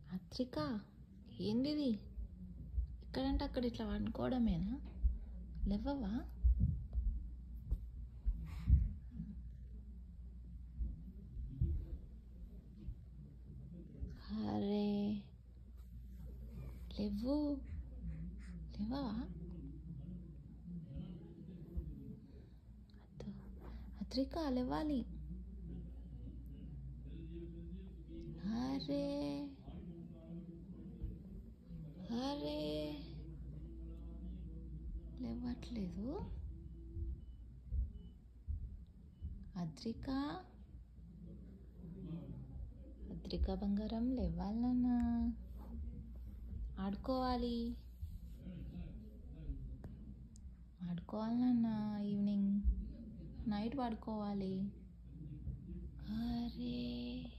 అత్రిక ఏంది ఇది ఎక్కడంటే అక్కడ ఇట్లా వండుకోవడమేనా లేవవా అరే లేవు లేవవా అద్దు. అత్రిక లేవాలి అరే అరే లేవట్లేదు అద్రిక అద్రిక బంగారం లేవాలన్నా ఆడుకోవాలి ఆడుకోవాలన్నా ఈవినింగ్ నైట్ పడుకోవాలి అరే